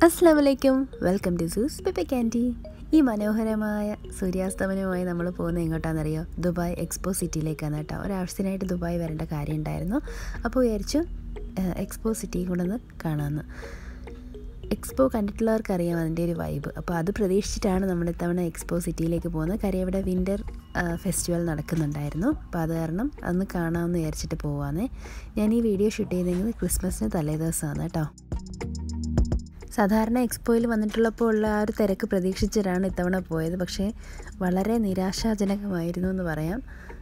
അസ്സാം വലൈക്കും welcome to സൂസ് പെപ്പെ ക്യാൻറ്റി ഈ മനോഹരമായ സൂര്യാസ്തമനവുമായി നമ്മൾ പോകുന്നത് എങ്ങോട്ടാണെന്നറിയോ ദുബായ് എക്സ്പോ സിറ്റിയിലേക്കാണ് കേട്ടോ ഒരാവശ്യത്തിനായിട്ട് ദുബായ് വരേണ്ട കാര്യം ഉണ്ടായിരുന്നു അപ്പോൾ വിചാരിച്ചു എക്സ്പോ സിറ്റി കൊണ്ടൊന്ന് കാണാമെന്ന് എക്സ്പോ കണ്ടിട്ടുള്ളവർക്ക് അറിയാം അതിൻ്റെ ഒരു വൈബ് അപ്പോൾ അത് പ്രതീക്ഷിച്ചിട്ടാണ് നമ്മൾ ഇത്തവണ എക്സ്പോ സിറ്റിയിലേക്ക് പോകുന്നത് കാര്യം ഇവിടെ വിൻ്റർ ഫെസ്റ്റിവൽ നടക്കുന്നുണ്ടായിരുന്നു അപ്പോൾ അത് കാരണം അന്ന് കാണാമെന്ന് വിചാരിച്ചിട്ട് പോവാന്നേ ഞാൻ ഈ വീഡിയോ ഷൂട്ട് ചെയ്തിരിക്കുന്നത് ക്രിസ്മസിന് തലേ ദിവസമാണ് കേട്ടോ സാധാരണ എക്സ്പോയിൽ വന്നിട്ടുള്ളപ്പോൾ ഉള്ള ആ ഒരു തിരക്ക് പ്രതീക്ഷിച്ചിട്ടാണ് ഇത്തവണ പോയത് പക്ഷേ വളരെ നിരാശാജനകമായിരുന്നു എന്ന് പറയാം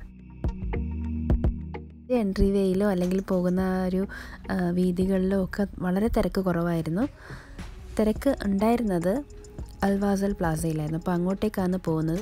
എൻട്രി വേയിലോ അല്ലെങ്കിൽ പോകുന്ന ആ ഒരു വീതികളിലോ ഒക്കെ വളരെ തിരക്ക് കുറവായിരുന്നു തിരക്ക് ഉണ്ടായിരുന്നത് അൽവാസൽ പ്ലാസയിലായിരുന്നു അപ്പോൾ അങ്ങോട്ടേക്കാണ് പോകുന്നത്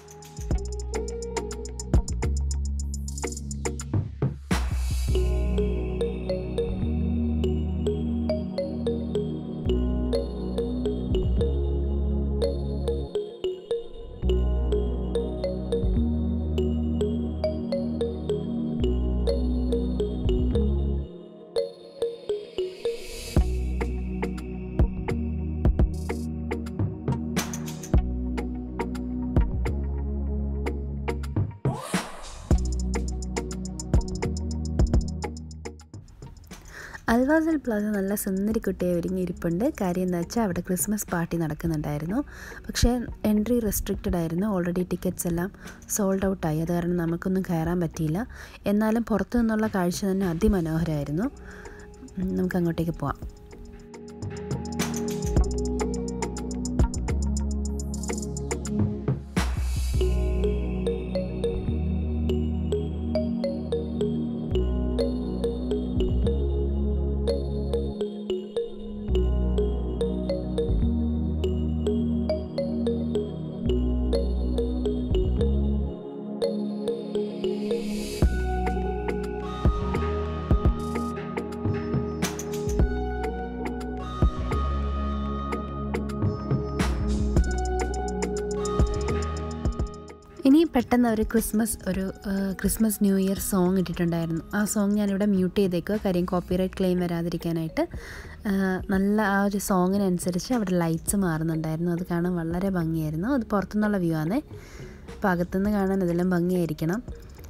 അൽവാസൽ പ്ലാസ നല്ല സുന്ദരി കുട്ടിയെ ഒരുങ്ങിയിരിപ്പുണ്ട് കാര്യം എന്താ വെച്ചാൽ അവിടെ ക്രിസ്മസ് പാർട്ടി നടക്കുന്നുണ്ടായിരുന്നു പക്ഷേ എൻട്രി റെസ്ട്രിക്റ്റഡ് ആയിരുന്നു ഓൾറെഡി ടിക്കറ്റ്സ് എല്ലാം സോൾഡ് ഔട്ടായി അത് കാരണം നമുക്കൊന്നും കയറാൻ പറ്റിയില്ല എന്നാലും പുറത്തു നിന്നുള്ള കാഴ്ച തന്നെ അതിമനോഹരമായിരുന്നു നമുക്ക് അങ്ങോട്ടേക്ക് പോവാം ഇനി പെട്ടെന്ന് അവർ ക്രിസ്മസ് ഒരു ക്രിസ്മസ് ന്യൂ ഇയർ സോങ് ഇട്ടിട്ടുണ്ടായിരുന്നു ആ സോങ് ഞാനിവിടെ മ്യൂട്ട് ചെയ്തേക്കുക കാര്യം കോപ്പിറൈറ്റ് ക്ലെയിം വരാതിരിക്കാനായിട്ട് നല്ല ആ ഒരു സോങ്ങിനനുസരിച്ച് അവിടെ ലൈറ്റ്സ് മാറുന്നുണ്ടായിരുന്നു അത് കാണാൻ വളരെ ഭംഗിയായിരുന്നു അത് പുറത്തുനിന്നുള്ള വ്യൂ ആണേ അപ്പോൾ അകത്തുനിന്ന് കാണാൻ ഇതെല്ലാം ഭംഗിയായിരിക്കണം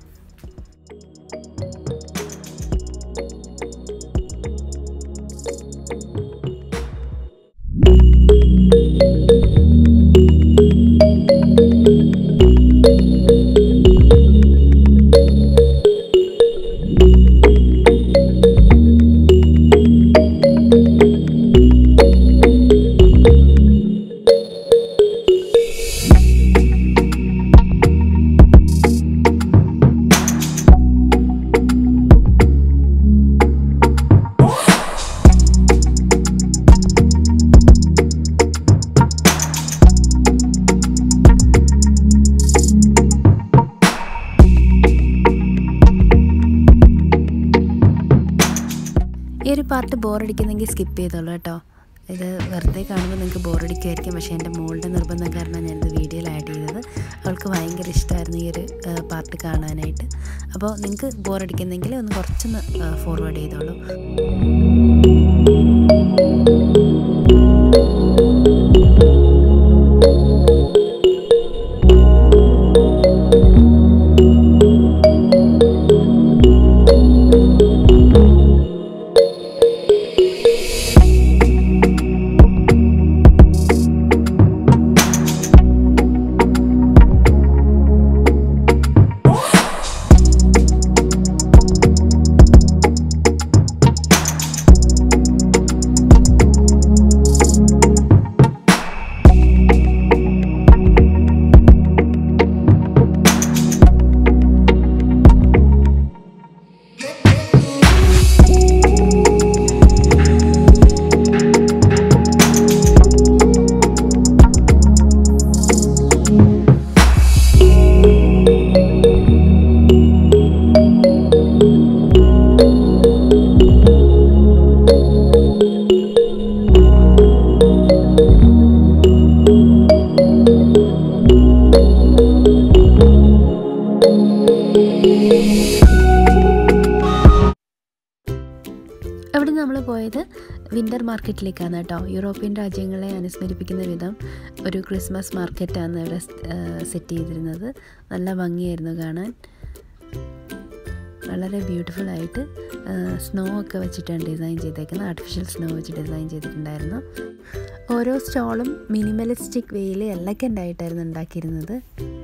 ഈ ഒരു പാർട്ട് ബോറടിക്കുന്നെങ്കിൽ സ്കിപ്പ് ചെയ്തോളൂ കേട്ടോ ഇത് വെറുതെ കാണുമ്പോൾ നിങ്ങൾക്ക് ബോറടിക്കുമായിരിക്കും പക്ഷേ എൻ്റെ മോളുടെ നിർബന്ധം കാരണം ഞാനിത് വീഡിയോയിൽ ആഡ് ചെയ്തത് അവൾക്ക് ഭയങ്കര ഇഷ്ടമായിരുന്നു ഈ ഒരു പാർട്ട് കാണാനായിട്ട് അപ്പോൾ നിങ്ങൾക്ക് ബോറടിക്കുന്നെങ്കിൽ ഒന്ന് കുറച്ചൊന്ന് ഫോർവേഡ് ചെയ്തോളൂ വിൻ്റർ മാർക്കറ്റിലേക്കാണ് കേട്ടോ യൂറോപ്യൻ രാജ്യങ്ങളെ അനുസ്മരിപ്പിക്കുന്ന വിധം ഒരു ക്രിസ്മസ് മാർക്കറ്റാണ് ഇവിടെ സെറ്റ് ചെയ്തിരുന്നത് നല്ല ഭംഗിയായിരുന്നു കാണാൻ വളരെ ബ്യൂട്ടിഫുൾ ആയിട്ട് സ്നോ ഒക്കെ വെച്ചിട്ടാണ് ഡിസൈൻ ചെയ്തേക്കുന്നത് ആർട്ടിഫിഷ്യൽ സ്നോ വെച്ച് ഡിസൈൻ ചെയ്തിട്ടുണ്ടായിരുന്നു ഓരോ സ്റ്റോളും മിനിമലിസ്റ്റിക് വേയിൽ എലഗൻ്റ് ആയിട്ടായിരുന്നു ഉണ്ടാക്കിയിരുന്നത്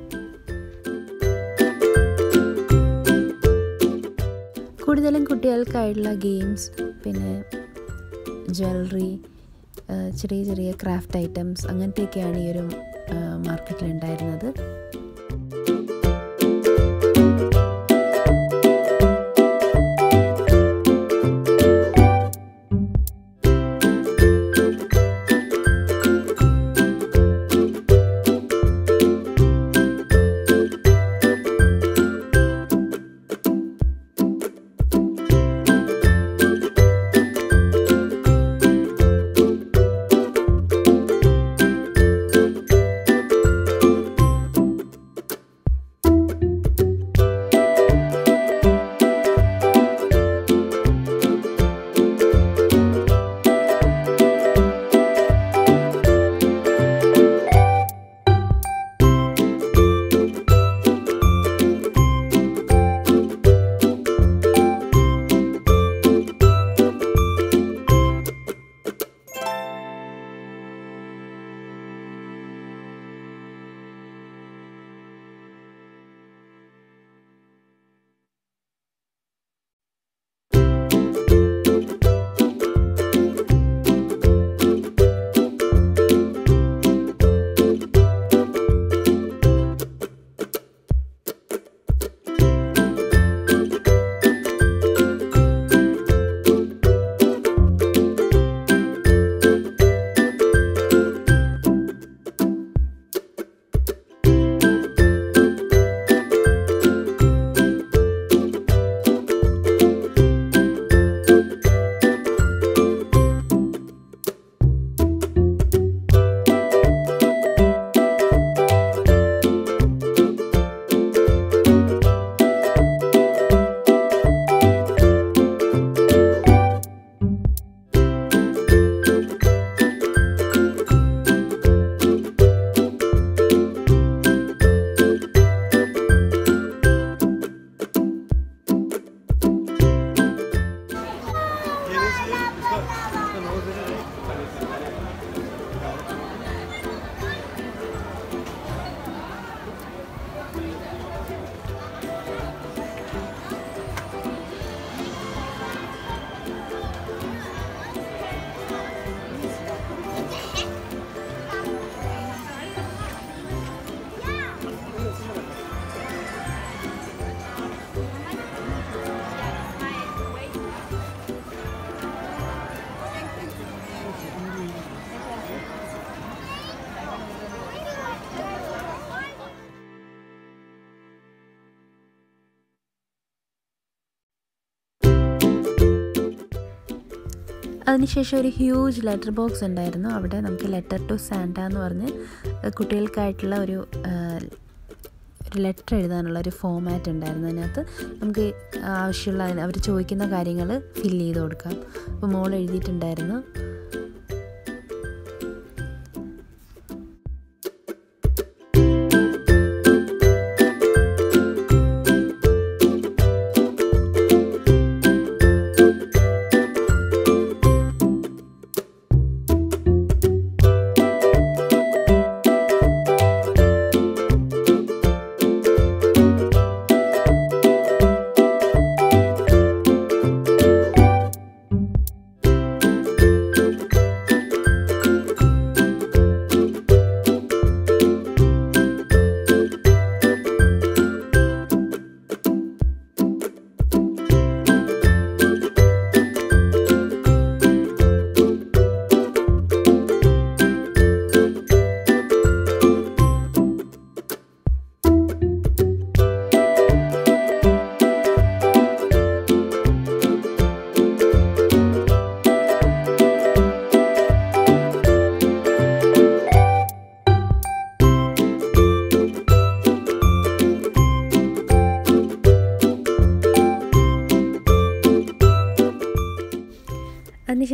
കൂടുതലും കുട്ടികൾക്കായിട്ടുള്ള ഗെയിംസ് പിന്നെ ജ്വല്ലറി ചെറിയ ചെറിയ ക്രാഫ്റ്റ് ഐറ്റംസ് അങ്ങനത്തെയൊക്കെയാണ് ഈ ഒരു മാർക്കറ്റിൽ ഉണ്ടായിരുന്നത് അതിനുശേഷം ഒരു ഹ്യൂജ് ലെറ്റർ ബോക്സ് ഉണ്ടായിരുന്നു അവിടെ നമുക്ക് ലെറ്റർ ടു സാന്റ എന്ന് പറഞ്ഞ് കുട്ടികൾക്കായിട്ടുള്ള ഒരു ഒരു ലെറ്റർ എഴുതാനുള്ള ഒരു ഫോമാറ്റ് ഉണ്ടായിരുന്നു അതിനകത്ത് നമുക്ക് ആവശ്യമുള്ള അവർ ചോദിക്കുന്ന കാര്യങ്ങൾ ഫില്ല് ചെയ്ത് കൊടുക്കാം അപ്പോൾ മോൾ എഴുതിയിട്ടുണ്ടായിരുന്നു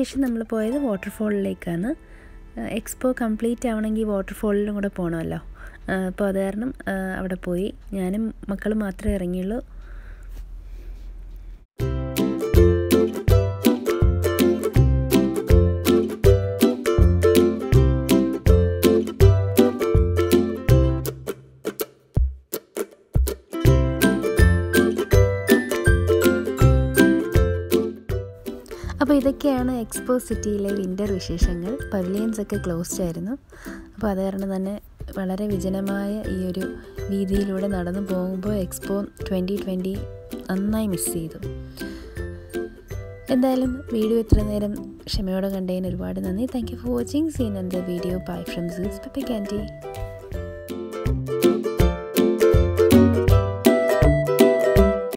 അതിനുശേഷം നമ്മൾ പോയത് വാട്ടർഫോളിലേക്കാണ് എക്സ്പോ കംപ്ലീറ്റ് ആവണമെങ്കിൽ വാട്ടർഫോളിലും കൂടെ പോകണമല്ലോ അപ്പോൾ അത് കാരണം അവിടെ പോയി ഞാനും മക്കളും മാത്രമേ ഇറങ്ങിയുള്ളൂ അപ്പോൾ ഇതൊക്കെയാണ് എക്സ്പോ സിറ്റിയിലെ വിൻ്റർ വിശേഷങ്ങൾ പവിലിയൻസ് ഒക്കെ ക്ലോസ്ഡ് ആയിരുന്നു അപ്പോൾ അത് കാരണം തന്നെ വളരെ വിജനമായ ഈ ഒരു വീതിയിലൂടെ നടന്നു പോകുമ്പോൾ എക്സ്പോ ട്വൻറ്റി ട്വൻറ്റി നന്നായി മിസ് ചെയ്തു എന്തായാലും വീഡിയോ ഇത്ര നേരം ക്ഷമയോടെ കണ്ടതിന് ഒരുപാട് നന്ദി താങ്ക് യു ഫോർ വാച്ചിങ് സീൻ എൻ്റെ വീഡിയോ ബൈ ഫ്രം സൂസ് പെപ്പ ക്യാൻറ്റി